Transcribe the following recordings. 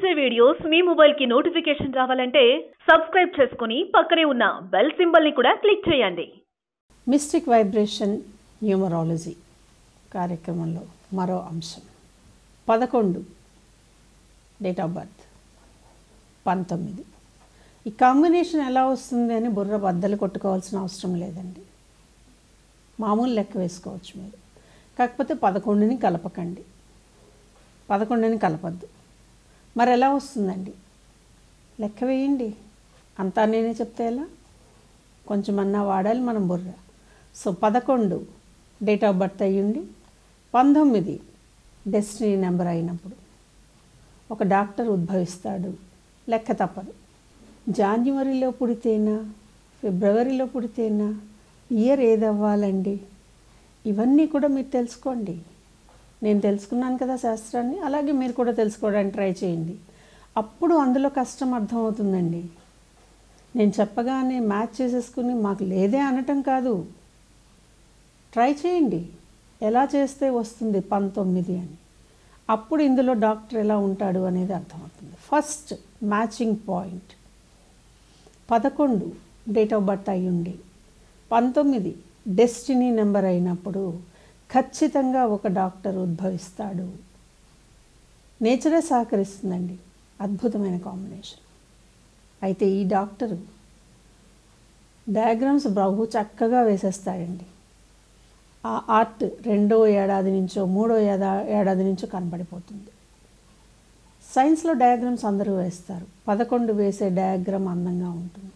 చేసే వీడియోస్ మీ మొబైల్ కి నోటిఫికేషన్ రావాలంటే సబ్స్క్రైబ్ చేసుకుని పక్కనే ఉన్న బెల్ సింబల్ ని కూడా క్లిక్ చేయండి మిస్టిక్ వైబ్రేషన్ న్యూమరాలజీ కార్యక్రమంలో మరో అంశం పదకొండు డేట్ ఆఫ్ బర్త్ పంతొమ్మిది ఈ కాంబినేషన్ ఎలా వస్తుంది అని బుర్ర బద్దలు కొట్టుకోవాల్సిన అవసరం లేదండి మామూలు లెక్క వేసుకోవచ్చు మీరు కాకపోతే పదకొండుని కలపకండి పదకొండుని కలపద్దు మరి ఎలా వస్తుందండి లెక్క వేయండి అంతా నేనే చెప్తే ఎలా కొంచెం అన్నా వాడాలి మనం బుర్ర సో పదకొండు డేట్ ఆఫ్ బర్త్ అయ్యుండి పంతొమ్మిది డెస్టినీ నెంబర్ అయినప్పుడు ఒక డాక్టర్ ఉద్భవిస్తాడు లెక్క తప్పదు జాన్యువరిలో పుడితేనా ఫిబ్రవరిలో పుడితేనా ఇయర్ ఏది అవ్వాలండి ఇవన్నీ కూడా మీరు తెలుసుకోండి నేను తెలుసుకున్నాను కదా శాస్త్రాన్ని అలాగే మీరు కూడా తెలుసుకోవడానికి ట్రై చేయండి అప్పుడు అందులో కష్టం అర్థమవుతుందండి నేను చెప్పగానే మ్యాచ్ చేసేసుకుని మాకు లేదే అనటం కాదు ట్రై చేయండి ఎలా చేస్తే వస్తుంది పంతొమ్మిది అని అప్పుడు ఇందులో డాక్టర్ ఎలా ఉంటాడు అనేది అర్థమవుతుంది ఫస్ట్ మ్యాచింగ్ పాయింట్ పదకొండు డేట్ ఆఫ్ బర్త్ అయ్యుండి పంతొమ్మిది డెస్టినీ నెంబర్ అయినప్పుడు ఖచ్చితంగా ఒక డాక్టర్ ఉద్భవిస్తాడు నేచరే సహకరిస్తుందండి అద్భుతమైన కాంబినేషన్ అయితే ఈ డాక్టరు డయాగ్రామ్స్ బహు చక్కగా వేసేస్తాడండి ఆ ఆర్ట్ రెండో ఏడాది నుంచో మూడో ఏడా ఏడాది నుంచో కనబడిపోతుంది సైన్స్లో డయాగ్రామ్స్ అందరూ వేస్తారు పదకొండు వేసే డయాగ్రామ్ అందంగా ఉంటుంది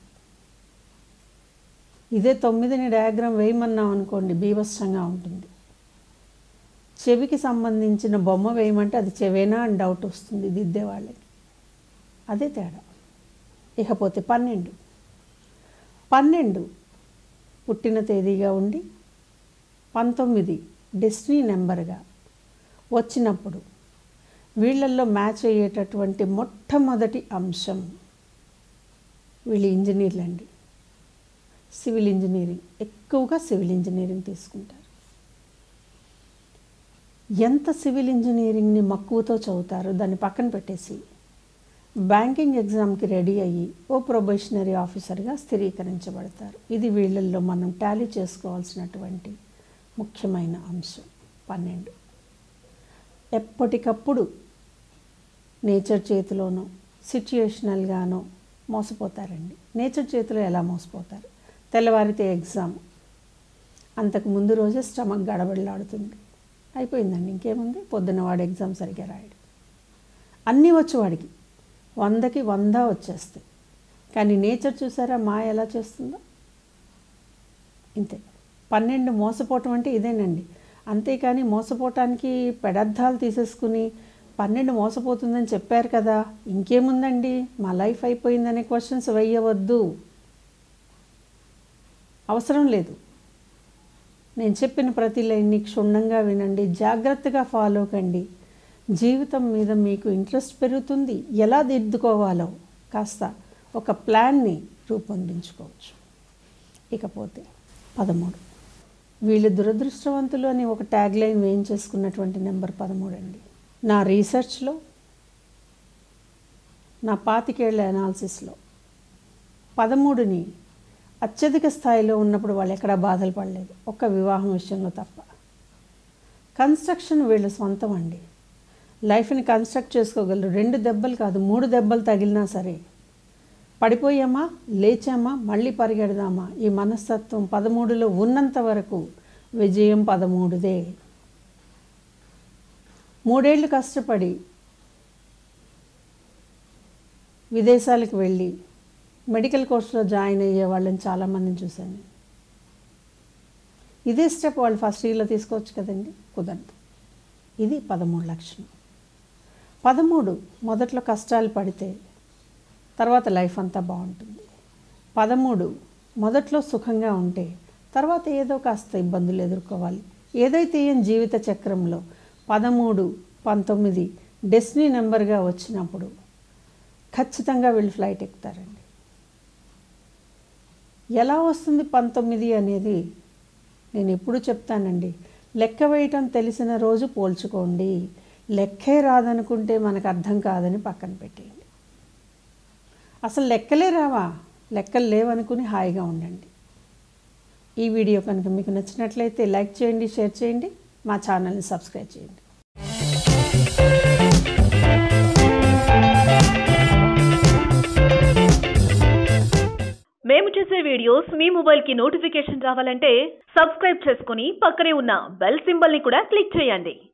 ఇదే తొమ్మిదిని డయాగ్రామ్ వేయమన్నాం అనుకోండి బీభత్సంగా ఉంటుంది చెవికి సంబంధించిన బొమ్మ వేయమంటే అది చెవేనా అని డౌట్ వస్తుంది దిద్దే వాళ్ళకి అదే తేడా ఇకపోతే పన్నెండు పన్నెండు పుట్టిన తేదీగా ఉండి పంతొమ్మిది డెస్టినీ నెంబర్గా వచ్చినప్పుడు వీళ్ళల్లో మ్యాచ్ అయ్యేటటువంటి మొట్టమొదటి అంశం వీళ్ళు ఇంజనీర్లు అండి సివిల్ ఇంజనీరింగ్ ఎక్కువగా సివిల్ ఇంజనీరింగ్ తీసుకుంటారు ఎంత సివిల్ ఇంజనీరింగ్ని మక్కువతో చదువుతారు దాన్ని పక్కన పెట్టేసి బ్యాంకింగ్ ఎగ్జామ్కి రెడీ అయ్యి ఓ ప్రొబేషనరీ ఆఫీసర్గా స్థిరీకరించబడతారు ఇది వీళ్ళల్లో మనం టాలీ చేసుకోవాల్సినటువంటి ముఖ్యమైన అంశం పన్నెండు ఎప్పటికప్పుడు నేచర్ చేతిలోనో సిచ్యుయేషనల్గానో మోసపోతారండి నేచర్ చేతిలో ఎలా మోసపోతారు తెల్లవారితే ఎగ్జామ్ అంతకు ముందు రోజే స్టమక్ గడబడలాడుతుంది అయిపోయిందండి ఇంకేముంది పొద్దున్న వాడు ఎగ్జామ్ సరిగ్గా రాయడు అన్నీ వచ్చు వాడికి వందకి వంద వచ్చేస్తాయి కానీ నేచర్ చూసారా మా ఎలా చేస్తుందో ఇంతే పన్నెండు మోసపోవటం అంటే ఇదేనండి అంతేకాని మోసపోవటానికి పెడర్థాలు తీసేసుకుని పన్నెండు మోసపోతుందని చెప్పారు కదా ఇంకేముందండి మా లైఫ్ అయిపోయిందనే క్వశ్చన్స్ వేయవద్దు అవసరం లేదు నేను చెప్పిన ప్రతి లైన్ని క్షుణ్ణంగా వినండి జాగ్రత్తగా ఫాలో కండి జీవితం మీద మీకు ఇంట్రెస్ట్ పెరుగుతుంది ఎలా దిద్దుకోవాలో కాస్త ఒక ప్లాన్ని రూపొందించుకోవచ్చు ఇకపోతే పదమూడు వీళ్ళు దురదృష్టవంతులు అని ఒక ట్యాగ్ లైన్ వేయించేసుకున్నటువంటి నెంబర్ పదమూడు అండి నా రీసెర్చ్లో నా పాతికేళ్ల అనాలిసిస్లో పదమూడుని అత్యధిక స్థాయిలో ఉన్నప్పుడు వాళ్ళు ఎక్కడా బాధలు పడలేదు ఒక్క వివాహం విషయంలో తప్ప కన్స్ట్రక్షన్ వీళ్ళ సొంతం అండి లైఫ్ని కన్స్ట్రక్ట్ చేసుకోగలరు రెండు దెబ్బలు కాదు మూడు దెబ్బలు తగిలినా సరే పడిపోయామా లేచామా మళ్ళీ పరిగెడదామా ఈ మనస్తత్వం పదమూడులో ఉన్నంత వరకు విజయం పదమూడుదే మూడేళ్ళు కష్టపడి విదేశాలకు వెళ్ళి మెడికల్ కోర్సులో జాయిన్ అయ్యే వాళ్ళని చాలామందిని చూశాను ఇదే స్టెప్ వాళ్ళు ఫస్ట్ ఇయర్లో తీసుకోవచ్చు కదండి కుదరదు ఇది పదమూడు లక్షణం పదమూడు మొదట్లో కష్టాలు పడితే తర్వాత లైఫ్ అంతా బాగుంటుంది పదమూడు మొదట్లో సుఖంగా ఉంటే తర్వాత ఏదో కాస్త ఇబ్బందులు ఎదుర్కోవాలి ఏదైతే ఏం జీవిత చక్రంలో పదమూడు పంతొమ్మిది డెస్టినీ నెంబర్గా వచ్చినప్పుడు ఖచ్చితంగా వీళ్ళు ఫ్లైట్ ఎక్కుతారండి ఎలా వస్తుంది పంతొమ్మిది అనేది నేను ఎప్పుడు చెప్తానండి లెక్క వేయటం తెలిసిన రోజు పోల్చుకోండి లెక్కే రాదనుకుంటే మనకు అర్థం కాదని పక్కన పెట్టేయండి అసలు లెక్కలే రావా లెక్కలు లేవనుకుని హాయిగా ఉండండి ఈ వీడియో కనుక మీకు నచ్చినట్లయితే లైక్ చేయండి షేర్ చేయండి మా ఛానల్ని సబ్స్క్రైబ్ చేయండి మేము చేసే వీడియోస్ మీ మొబైల్కి నోటిఫికేషన్ రావాలంటే సబ్స్క్రైబ్ చేసుకుని పక్కనే ఉన్న బెల్ సింబల్ని కూడా క్లిక్ చేయండి